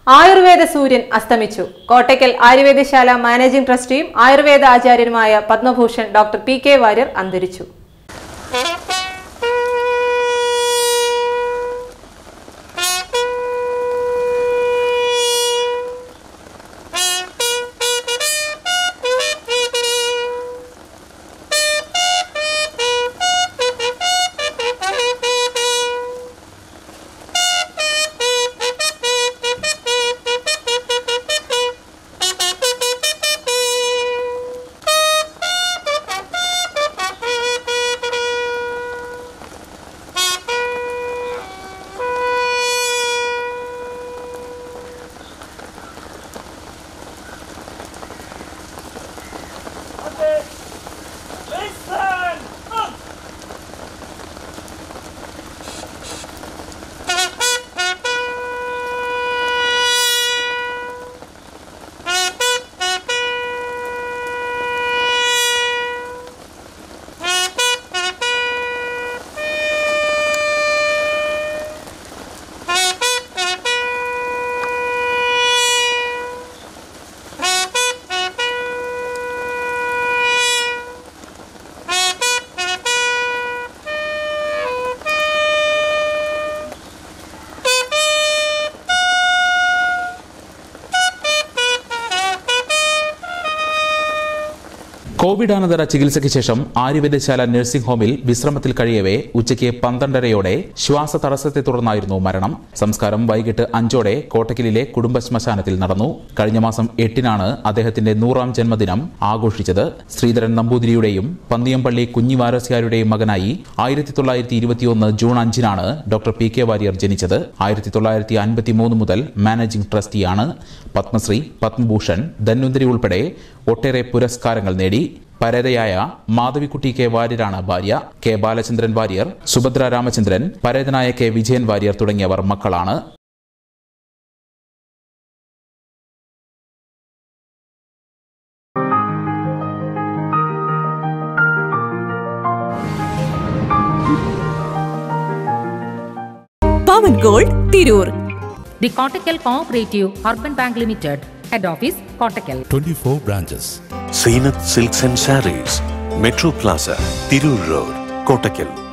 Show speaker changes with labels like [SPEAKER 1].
[SPEAKER 1] ആയുർവേദ സൂര്യൻ അസ്തമിച്ചു കോട്ടയ്ക്കൽ ആയുർവേദശാല മാനേജിംഗ് ട്രസ്റ്റിയും ആയുർവേദ ആചാര്യനുമായ Padma Bhushan doctor P K Warrier അന്തരിച്ചു
[SPEAKER 2] Listen! Up!
[SPEAKER 3] കോവിഡാനന്തര ചികിത്സയ്ക്ക് ശേഷം ആര്യവൈദ്യശാല നഴ്സിംഗ് ഹോമിൽ വിശ്രമത്തിൽ കഴിയവേ ഉച്ചയ്ക്ക് പന്ത്രണ്ടരയോടെ ശ്വാസ തടസ്സത്തെ തുടർന്നായിരുന്നു മരണം സംസ്കാരം വൈകിട്ട് അഞ്ചോടെ കോട്ടക്കലിലെ കുടുംബ ശ്മശാനത്തിൽ നടന്നു കഴിഞ്ഞ മാസം എട്ടിനാണ് അദ്ദേഹത്തിന്റെ നൂറാം ജന്മദിനം ആഘോഷിച്ചത് ശ്രീധരൻ നമ്പൂതിരിയുടെയും പന്നിയമ്പള്ളി കുഞ്ഞിവാരസ്യാരുടെയും മകനായി ആയിരത്തി തൊള്ളായിരത്തി ഇരുപത്തിയൊന്ന് ജൂൺ അഞ്ചിനാണ് ഡോക്ടർ പി കെ വാര്യർ ജനിച്ചത് ആയിരത്തി തൊള്ളായിരത്തി അൻപത്തി മൂന്ന് മുതൽ മാനേജിംഗ് ട്രസ്റ്റിയാണ് പത്മശ്രീ പത്മഭൂഷൺ ധന്വന്തരി ഉൾപ്പെടെ ഒട്ടേറെ പുരസ്കാരങ്ങൾ നേടി പരേതയായ മാധവിക്കുട്ടി കെ വാര്യരാണ് ഭാര്യ കെ ബാലചന്ദ്രൻ വാര്യർ സുഭദ്ര രാമചന്ദ്രൻ പരേതനായ കെ വിജയൻ വാര്യർ തുടങ്ങിയവർ മക്കളാണ്
[SPEAKER 4] Pavan gold Tirur
[SPEAKER 5] The Kottakkal Cooperative Urban Bank Limited, Head Office, Kottakkal.
[SPEAKER 6] 24 branches.
[SPEAKER 7] Zeenath silks and sarees metro plaza Tirur road Kottakkal